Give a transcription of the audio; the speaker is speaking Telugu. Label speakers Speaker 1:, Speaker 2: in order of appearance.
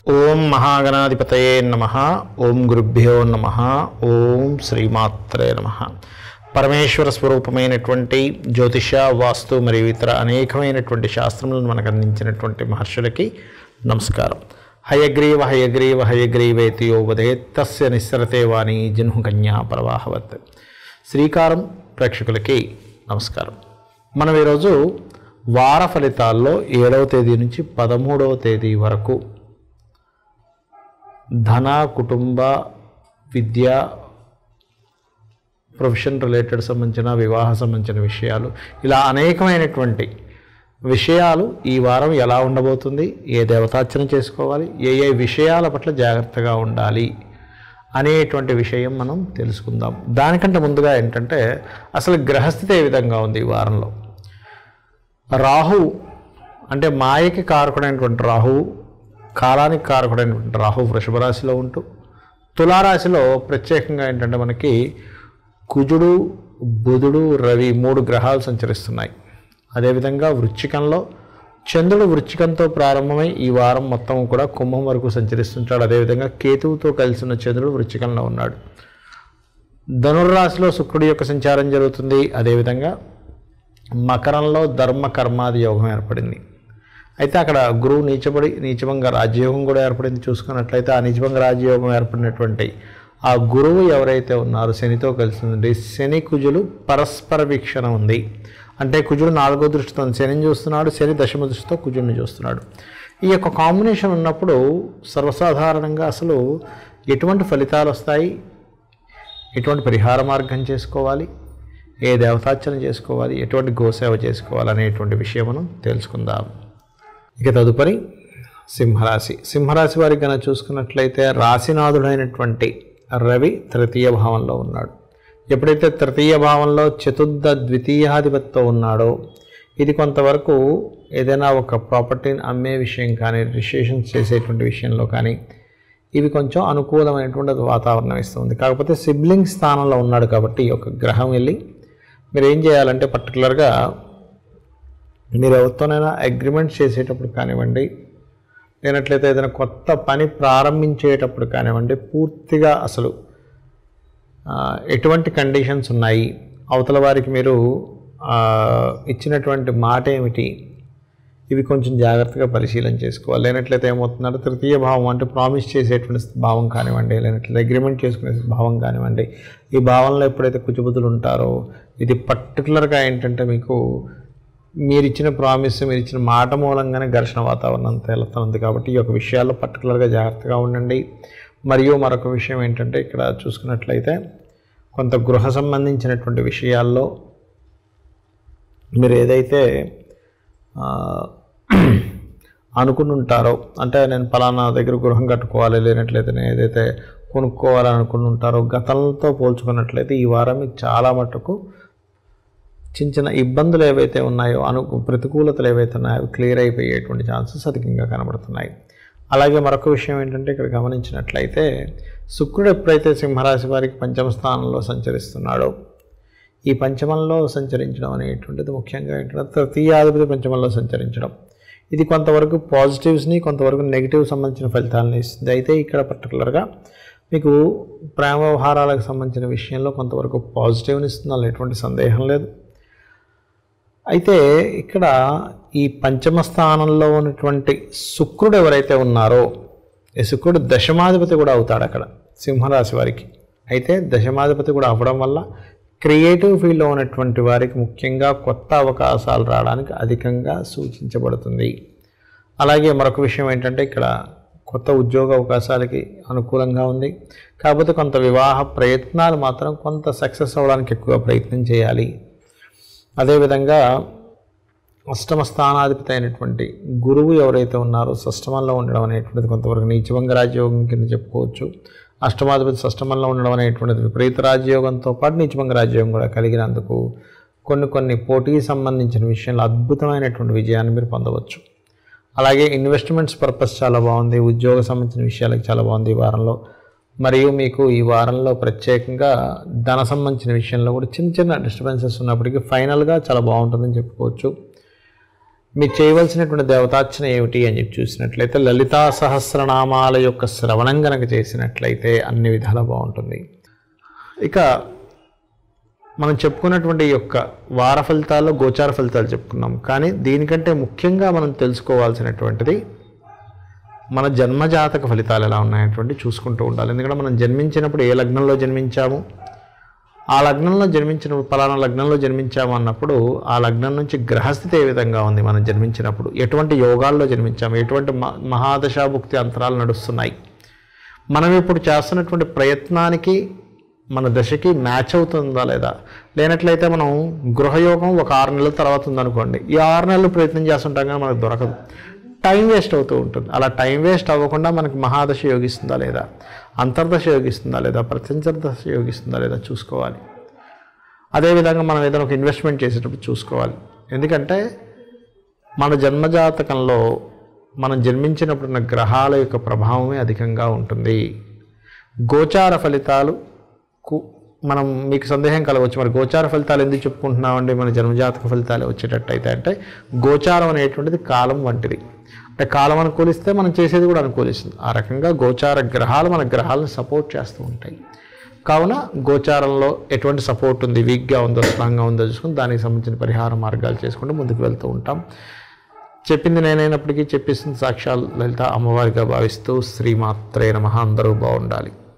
Speaker 1: ఓం మహాగణాధిపతయే నమ ఓం గురుభ్యో నమ ఓం శ్రీమాత్రే నమ పరమేశ్వర స్వరూపమైనటువంటి జ్యోతిష వాస్తు మరియు ఇతర అనేకమైనటువంటి శాస్త్రములను మనకు అందించినటువంటి మహర్షులకి నమస్కారం హయగ్రీవ హయగ్రీవ హయగ్రీవేతి యోవదే తస్య నిస్సరతే వాణి జన్హు కన్యా ప్రవాహవత్ శ్రీకారం ప్రేక్షకులకి నమస్కారం మనం ఈరోజు వార ఫలితాల్లో ఏడవ తేదీ నుంచి పదమూడవ తేదీ వరకు ధన కుటుంబ విద్య ప్రొఫెషన్ రిలేటెడ్ సంబంధించిన వివాహ సంబంధించిన విషయాలు ఇలా అనేకమైనటువంటి విషయాలు ఈ వారం ఎలా ఉండబోతుంది ఏ దేవతార్చన చేసుకోవాలి ఏ ఏ విషయాల పట్ల జాగ్రత్తగా ఉండాలి అనేటువంటి విషయం మనం తెలుసుకుందాం దానికంటే ముందుగా ఏంటంటే అసలు గ్రహస్థితి ఏ విధంగా ఉంది ఈ వారంలో రాహు అంటే మాయకి కారకుడైనటువంటి రాహువు కాలానికి కారకుడైనటువంటి రాహు వృషభ రాశిలో ఉంటూ తులారాశిలో ప్రత్యేకంగా ఏంటంటే మనకి కుజుడు బుధుడు రవి మూడు గ్రహాలు సంచరిస్తున్నాయి అదేవిధంగా వృచ్చికంలో చంద్రుడు వృచ్చికంతో ప్రారంభమై ఈ వారం మొత్తం కూడా కుంభం వరకు సంచరిస్తుంటాడు అదేవిధంగా కేతువుతో కలిసి ఉన్న చంద్రుడు వృచ్చికంలో ఉన్నాడు ధనుర్రాశిలో శుక్రుడి యొక్క సంచారం జరుగుతుంది అదేవిధంగా మకరంలో ధర్మ కర్మాది యోగం ఏర్పడింది అయితే అక్కడ గురువు నీచబడి నీచభంగ రాజయోగం కూడా ఏర్పడింది చూసుకున్నట్లయితే ఆ నీచభంగ రాజయోగం ఏర్పడినటువంటి ఆ గురువు ఎవరైతే ఉన్నారో శనితో కలిసి ఉంది శని కుజులు పరస్పర వీక్షణ ఉంది అంటే కుజుడు నాలుగో దృష్టితో శనిని చూస్తున్నాడు శని దశమ దృష్టితో కుజుడిని చూస్తున్నాడు ఈ యొక్క కాంబినేషన్ ఉన్నప్పుడు సర్వసాధారణంగా అసలు ఎటువంటి ఫలితాలు వస్తాయి ఎటువంటి పరిహార మార్గం చేసుకోవాలి ఏ దేవతార్చన చేసుకోవాలి ఎటువంటి గోసేవ చేసుకోవాలి అనేటువంటి విషయం మనం తెలుసుకుందాం ఇక తదుపరి సింహరాశి సింహరాశి వారికి కనుక చూసుకున్నట్లయితే రాశినాథుడైనటువంటి రవి తృతీయ భావంలో ఉన్నాడు ఎప్పుడైతే తృతీయ భావంలో చతుర్థ ద్వితీయాధిపతితో ఉన్నాడో ఇది కొంతవరకు ఏదైనా ఒక ప్రాపర్టీని అమ్మే విషయం కానీ రిజిస్ట్రేషన్స్ చేసేటువంటి విషయంలో కానీ ఇవి కొంచెం అనుకూలమైనటువంటి వాతావరణం ఇస్తుంది కాకపోతే సిబ్లింగ్ స్థానంలో ఉన్నాడు కాబట్టి ఈ యొక్క గ్రహం వెళ్ళి మీరు ఏం చేయాలంటే పర్టికులర్గా మీరు ఎవరితోనైనా అగ్రిమెంట్ చేసేటప్పుడు కానివ్వండి లేనట్లయితే ఏదైనా కొత్త పని ప్రారంభించేటప్పుడు కానివ్వండి పూర్తిగా అసలు ఆ, ఎటువంటి కండిషన్స్ ఉన్నాయి అవతల వారికి మీరు ఆ, ఇచ్చినటువంటి మాట ఏమిటి ఇవి కొంచెం జాగ్రత్తగా పరిశీలన చేసుకోవాలి లేనట్లయితే ఏమవుతుందంటే తృతీయ భావం అంటే ప్రామిస్ చేసేటువంటి భావం కానివ్వండి లేనట్లయితే అగ్రిమెంట్ చేసుకునే భావం కానివ్వండి ఈ భావంలో ఎప్పుడైతే కుచుబుద్ధులు ఉంటారో ఇది పర్టికులర్గా ఏంటంటే మీకు మీరు ఇచ్చిన ప్రామిస్ మీరు ఇచ్చిన మాట మూలంగానే ఘర్షణ వాతావరణం తేలుతుంది కాబట్టి ఈ యొక్క విషయాల్లో పర్టికులర్గా జాగ్రత్తగా ఉండండి మరియు మరొక విషయం ఏంటంటే ఇక్కడ చూసుకున్నట్లయితే కొంత గృహ సంబంధించినటువంటి విషయాల్లో మీరు ఏదైతే ఆ, అనుకుని ఉంటారో అంటే నేను పలానా దగ్గర గృహం కట్టుకోవాలి లేనట్లయితే నేను ఏదైతే కొనుక్కోవాలని అనుకుని ఉంటారో గతంతో పోల్చుకున్నట్లయితే ఈ వారం మీకు చాలా మటుకు చిన్న చిన్న ఇబ్బందులు ఏవైతే ఉన్నాయో అను ప్రతికూలతలు ఏవైతే ఉన్నాయో అవి క్లియర్ అయిపోయేటువంటి ఛాన్సెస్ అధికంగా కనబడుతున్నాయి అలాగే మరొక విషయం ఏంటంటే ఇక్కడ గమనించినట్లయితే శుక్రుడు ఎప్పుడైతే సింహరాశి వారికి పంచమ స్థానంలో సంచరిస్తున్నాడో ఈ పంచమంలో సంచరించడం అనేటువంటిది ముఖ్యంగా ఏంటంటే తృతీయాధిపతి పంచమంలో సంచరించడం ఇది కొంతవరకు పాజిటివ్స్ని కొంతవరకు నెగిటివ్ సంబంధించిన ఫలితాలను ఇస్తుంది అయితే ఇక్కడ పర్టికులర్గా మీకు ప్రేమ వ్యవహారాలకు సంబంధించిన విషయంలో కొంతవరకు పాజిటివ్ని ఇస్తుంది అందులో ఎటువంటి సందేహం లేదు అయితే ఇక్కడ ఈ పంచమ స్థానంలో ఉన్నటువంటి శుక్రుడు ఎవరైతే ఉన్నారో ఈ శుక్రుడు దశమాధిపతి కూడా అవుతాడు అక్కడ సింహరాశి వారికి అయితే దశమాధిపతి కూడా అవ్వడం వల్ల క్రియేటివ్ ఫీల్డ్లో ఉన్నటువంటి వారికి ముఖ్యంగా కొత్త అవకాశాలు రావడానికి అధికంగా సూచించబడుతుంది అలాగే మరొక విషయం ఏంటంటే ఇక్కడ కొత్త ఉద్యోగ అవకాశాలకి అనుకూలంగా ఉంది కాకపోతే కొంత వివాహ ప్రయత్నాలు మాత్రం కొంత సక్సెస్ అవ్వడానికి ఎక్కువ ప్రయత్నం చేయాలి అదేవిధంగా అష్టమ స్థానాధిపతి అయినటువంటి గురువు ఎవరైతే ఉన్నారో షష్టమంలో ఉండడం అనేటువంటిది కొంతవరకు నీచభంగ రాజయోగం కింద చెప్పుకోవచ్చు అష్టమాధిపతి షష్టమంలో ఉండడం అనేటువంటిది విపరీత రాజయోగంతో పాటు నీచభంగ రాజయోగం కూడా కలిగినందుకు కొన్ని కొన్ని పోటీకి సంబంధించిన విషయంలో అద్భుతమైనటువంటి విజయాన్ని మీరు పొందవచ్చు అలాగే ఇన్వెస్ట్మెంట్స్ పర్పస్ చాలా బాగుంది ఉద్యోగ సంబంధించిన విషయాలకు చాలా బాగుంది ఈ వారంలో మరియు మీకు ఈ వారంలో ప్రత్యేకంగా ధన సంబంధించిన విషయంలో కూడా చిన్న చిన్న డిస్టర్బెన్సెస్ ఉన్నప్పటికీ ఫైనల్గా చాలా బాగుంటుందని చెప్పుకోవచ్చు మీకు చేయవలసినటువంటి దేవతార్చన ఏమిటి అని చెప్పి చూసినట్లయితే లలితా సహస్రనామాల యొక్క శ్రవణం గనక చేసినట్లయితే అన్ని విధాలా బాగుంటుంది ఇక మనం చెప్పుకున్నటువంటి ఈ యొక్క వార ఫలితాల్లో గోచార ఫలితాలు చెప్పుకున్నాం కానీ దీనికంటే ముఖ్యంగా మనం తెలుసుకోవాల్సినటువంటిది మన జన్మజాతక ఫలితాలు ఎలా ఉన్నాయటువంటి చూసుకుంటూ ఉండాలి ఎందుకంటే మనం జన్మించినప్పుడు ఏ లగ్నంలో జన్మించాము ఆ లగ్నంలో జన్మించినప్పుడు పలానా లగ్నంలో జన్మించాము అన్నప్పుడు ఆ లగ్నం నుంచి గ్రహస్థితి ఏ విధంగా ఉంది మనం జన్మించినప్పుడు ఎటువంటి యోగాల్లో జన్మించాము ఎటువంటి మ- మహాదశాభుక్తి అంతరాలు నడుస్తున్నాయి మనం ఇప్పుడు చేస్తున్నటువంటి ప్రయత్నానికి మన దశకి మ్యాచ్ అవుతుందా లేదా లేనట్లయితే మనం గృహయోగం ఒక ఆరు నెలల తర్వాత ఉందనుకోండి ఈ ఆరు నెలలు ప్రయత్నం చేస్తుంటాం కానీ మనకు దొరకదు టైం వేస్ట్ అవుతూ ఉంటుంది అలా టైం వేస్ట్ అవ్వకుండా మనకి మహాదశ యోగిస్తుందా లేదా అంతర్దశ యోగిస్తుందా లేదా ప్రత్యంతర దశ యోగిస్తుందా లేదా చూసుకోవాలి అదేవిధంగా మనం ఏదైనా ఒక ఇన్వెస్ట్మెంట్ చేసేటప్పుడు చూసుకోవాలి ఎందుకంటే మన జన్మజాతకంలో మనం జన్మించినప్పుడున్న గ్రహాల యొక్క ప్రభావమే అధికంగా ఉంటుంది గోచార ఫలితాలకు మనం మీకు సందేహం కలగవచ్చు మరి గోచార ఫలితాలు ఎందుకు చెప్పుకుంటున్నామండి మన జన్మజాతక ఫలితాలు వచ్చేటట్టయితే అంటే గోచారం అనేటువంటిది కాలం వంటిది అంటే కాలం అనుకూలిస్తే మనం చేసేది కూడా అనుకూలిస్తుంది ఆ రకంగా గోచార గ్రహాలు మన గ్రహాలను సపోర్ట్ చేస్తూ ఉంటాయి కావున గోచారంలో ఎటువంటి సపోర్ట్ ఉంది వీక్గా ఉందో స్ట్రాంగ్గా ఉందో చూసుకుని దానికి సంబంధించిన పరిహార మార్గాలు చేసుకుంటూ ముందుకు వెళ్తూ ఉంటాం చెప్పింది నేనైనప్పటికీ చెప్పేసింది సాక్షాల్ లలిత అమ్మవారిగా భావిస్తూ శ్రీమాత్రే నమః అందరూ బాగుండాలి